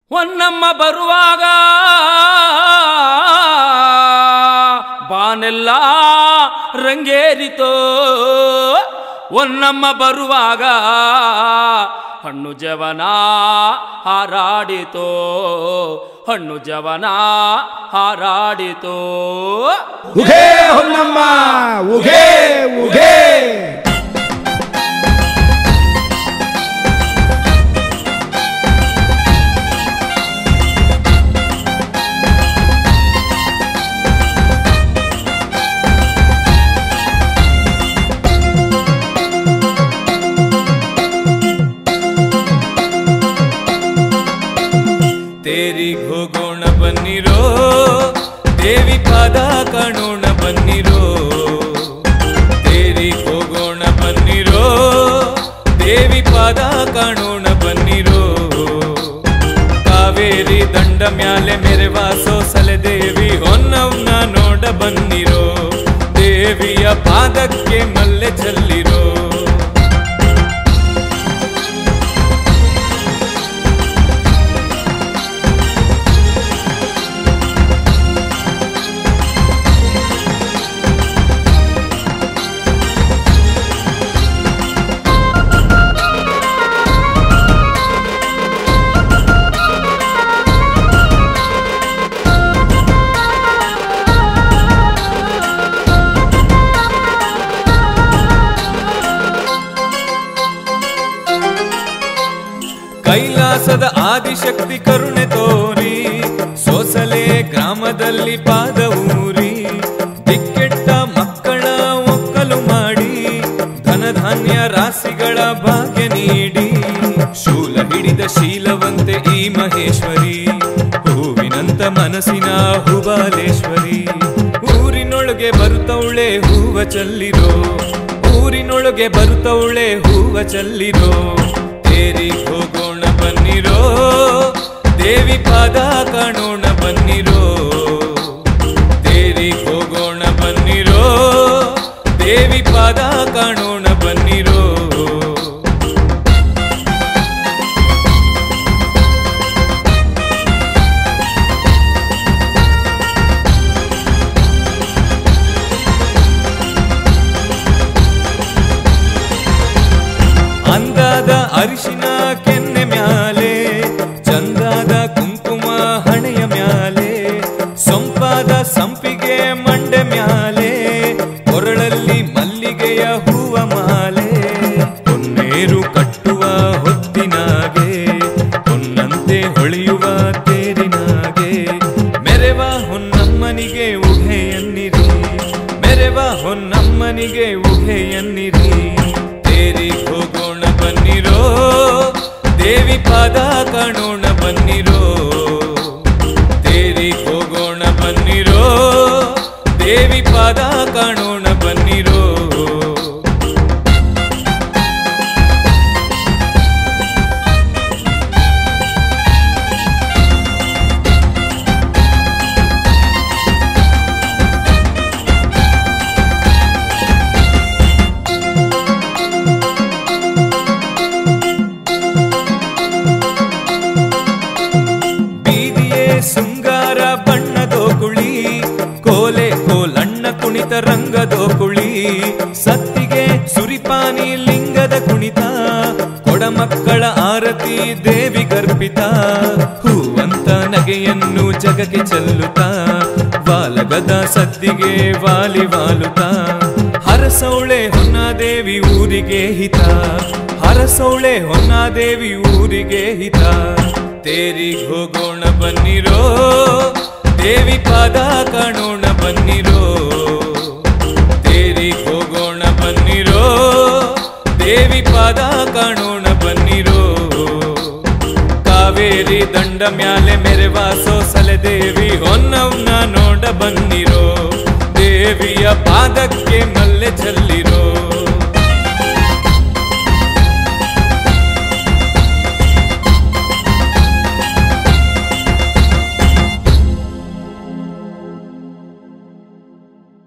ಹೊನ್ನಮ್ಮ ಬರುವಾಗ ಬಾನೆಲ್ಲ ರಂಗೇರಿತೋ ಹೊನ್ನಮ್ಮ ಬರುವಾಗ ಹಣ್ಣು ಜವನ ಹಾರಾಡಿತೋ ಹಣ್ಣು ಜವನ ಹಾರಾಡಿತೋ ಉಘೇ ಹೊನ್ನಮ್ಮ ಉಘೇ ಉಘೇ ತೇರಿಗ್ ಹೋಗೋಣ ಬನ್ನಿರೋ ದೇವಿ ಪಾದ ಕಾಣೋಣ ಬನ್ನಿರೋ ತೇರಿಗ್ ಹೋಗೋಣ ಬನ್ನಿರೋ ದೇವಿ ಪಾದ ಕಾಣೋಣ ಬನ್ನಿರೋ ಕಾವೇರಿ ದಂಡ ಮ್ಯಾಲೆ ಮೆರೆವ ಸೋಸಲೆ ದೇವಿ ಹೊನ್ನವ್ನ ನೋಡ ಬನ್ನಿರೋ ದೇವಿಯ ಪಾದಕ್ಕೆ ಮಲ್ಲೆ ಚೆಲ್ಲಿರೋ ಕೈಲಾಸದ ಆದಿಶಕ್ತಿ ಕರುಣೆ ತೋರಿ ಸೋಸಲೆ ಗ್ರಾಮದಲ್ಲಿ ಪಾದ ಊರಿ ದಿಕ್ಕೆಟ್ಟ ಮಕ್ಕಳ ಒಕ್ಕಲು ಮಾಡಿ ಧನಧಾನ್ಯ ರಾಶಿಗಳ ಭಾಗ್ಯ ನೀಡಿ ಶೂಲ ಹಿಡಿದ ಶೀಲವಂತೆ ಈ ಮಹೇಶ್ವರಿ ಹೂವಿನಂತ ಮನಸ್ಸಿನ ಹೂಬಾಲೇಶ್ವರಿ ಊರಿನೊಳಗೆ ಬರುತ್ತವಳೆ ಹೂವ ಚಲ್ಲಿರೋ ಊರಿನೊಳಗೆ ಬರುತ್ತವಳೆ ಹೂವ ಚಲ್ಲಿರೋ ತೇರಿ ಹೋಗೋಣ ಬನ್ನಿರೋ ದೇವಿ ಪಾದ ಕಾಣೋಣ ಬನ್ನಿರೋ ತೇರಿ ಹೋಗೋಣ ಬನ್ನಿರೋ ದೇವಿ ಪಾದ ಕಾಣೋಣ ಬನ್ನಿರೋ ಅಂದಾದ ಅರಿಶಿನ ಕೆನ್ನೆ ಮ್ಯಾಲೆ ಚಂದಾದ ಕುಂಕುಮ ಹಣೆಯ ಮ್ಯಾಲೆ ಸೊಂಪಾದ ಸಂಪಿಗೆ ಮಂಡೆ ಮ್ಯಾಲೆ ಕೊರಳಲ್ಲಿ ಮಲ್ಲಿಗೆಯ ಹೂವ ಮಾಲೆ ಹೊನ್ನೇರು ಕಟ್ಟುವ ಹೊತ್ತಿನಾಗೆ ಹೊನ್ನಂತೆ ಹೊಳೆಯುವ ತೇರಿನಾಗೆ ಮೆರೆವ ಹೊನ್ನಮ್ಮನಿಗೆ ಉಘೆಯನ್ನಿರಿ ಮೆರೆವ ಹೊನ್ನಮ್ಮನಿಗೆ ಉಘೆಯನ್ನಿರಿ ತೇರಿ ಹೋಗೋಣ ಬನ್ನಿರೋ ದೇವಿ ಪಾದ ಕಾಣೋಣ ಬನ್ನಿರೋ ತೇರಿ ಹೋಗೋಣ ಬನ್ನಿರೋ ದೇವಿ ಪಾದ ಕಾಣೋಣ ಬನ್ನಿರೋ ಬೀದಿಯೇ ಶೃಂಗಾರ ಬಣ್ಣದೋ ಕುಳಿ ಕೋಲೆ ಕೋಲಣ್ಣ ಕುಣಿತ ರಂಗದೋ ಕುಳಿ ಸತ್ತಿಗೆ ಸುರಿಪಾನಿ ಲಿಂಗದ ಕುಣಿತ ಕೊಡಮಕ್ಕಳ ಆರತಿ ದೇವಿ ಗರ್ಭಿತ ಹೂವಂತ ನಗೆಯನ್ನು ಜಗಕ್ಕೆ ಚೆಲ್ಲುತ್ತ ವಾಲಗದ ಸದ್ದಿಗೆ ವಾಲಿ ವಾಲುತ್ತ ಹರಸೌಳೆ ಹೊನ್ನಾದೇವಿ ಊರಿಗೆ ಹಿತ ಹರಸೌಳೆ ಹೊನ್ನಾದೇವಿ ಊರಿಗೆ ಹಿತ ತೇರಿ ಹೋಗೋಣ ಬನ್ನಿರೋ ದೇವಿ ಪಾದ ಕಾಣೋಣ ಬನ್ನಿರೋ ತೇರಿ ಹೋಗೋಣ ಬನ್ನಿರೋ ದೇವಿ ಪಾದ ಕಾಣೋಣ ಬನ್ನಿರೋ ಕಾವೇರಿ ದಂಡ ಮ್ಯಾಲೆ ಮೆರೆವ ಸೋಸಲೆ ದೇವಿ ಹೊನ್ನವ್ನ ನೋಡ ಬನ್ನಿರೋ ದೇವಿಯ ಪಾದಕ್ಕೆ ಮಲ್ಲೆ ಚೆಲ್ಲಿರೋ